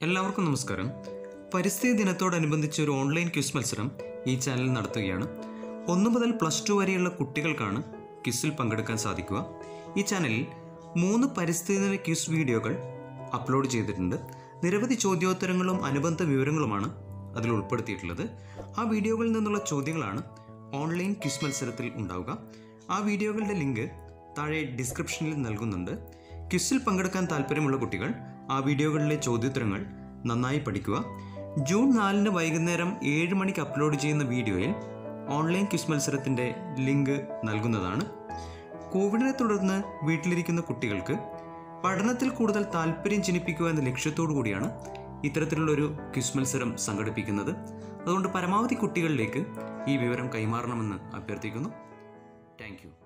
എല്ലാവർക്കും നമസ്കാരം പരിസ്ഥിതി ദിനത്തോടനുബന്ധിച്ച് ഒരു ഓൺലൈൻ ക്വിസ് മത്സരം ഈ ചാനൽ നടത്തുകയാണ് ഒന്ന് മുതൽ പ്ലസ് ടു വരെയുള്ള കുട്ടികൾക്കാണ് ക്വിസിൽ പങ്കെടുക്കാൻ സാധിക്കുക ഈ ചാനലിൽ മൂന്ന് പരിസ്ഥിതി ദിന ക്വിസ് വീഡിയോകൾ അപ്ലോഡ് ചെയ്തിട്ടുണ്ട് നിരവധി ചോദ്യോത്തരങ്ങളും അനുബന്ധ വിവരങ്ങളുമാണ് അതിൽ ഉൾപ്പെടുത്തിയിട്ടുള്ളത് ആ വീഡിയോകളിൽ നിന്നുള്ള ചോദ്യങ്ങളാണ് ഓൺലൈൻ ക്വിസ് മത്സരത്തിൽ ഉണ്ടാവുക ആ വീഡിയോകളുടെ ലിങ്ക് താഴെ ഡിസ്ക്രിപ്ഷനിൽ നൽകുന്നുണ്ട് ക്വിസിൽ പങ്കെടുക്കാൻ താല്പര്യമുള്ള കുട്ടികൾ ആ വീഡിയോകളിലെ ചോദ്യോത്തരങ്ങൾ നന്നായി പഠിക്കുക ജൂൺ നാലിന് വൈകുന്നേരം ഏഴ് മണിക്ക് അപ്ലോഡ് ചെയ്യുന്ന വീഡിയോയിൽ ഓൺലൈൻ ക്വിസ് മത്സരത്തിൻ്റെ ലിങ്ക് നൽകുന്നതാണ് കോവിഡിനെ തുടർന്ന് വീട്ടിലിരിക്കുന്ന കുട്ടികൾക്ക് പഠനത്തിൽ കൂടുതൽ താല്പര്യം ജനിപ്പിക്കുക എന്ന ലക്ഷ്യത്തോടു കൂടിയാണ് ഇത്തരത്തിലുള്ളൊരു ക്വിസ് മത്സരം സംഘടിപ്പിക്കുന്നത് അതുകൊണ്ട് പരമാവധി കുട്ടികളിലേക്ക് ഈ വിവരം കൈമാറണമെന്ന് അഭ്യർത്ഥിക്കുന്നു താങ്ക്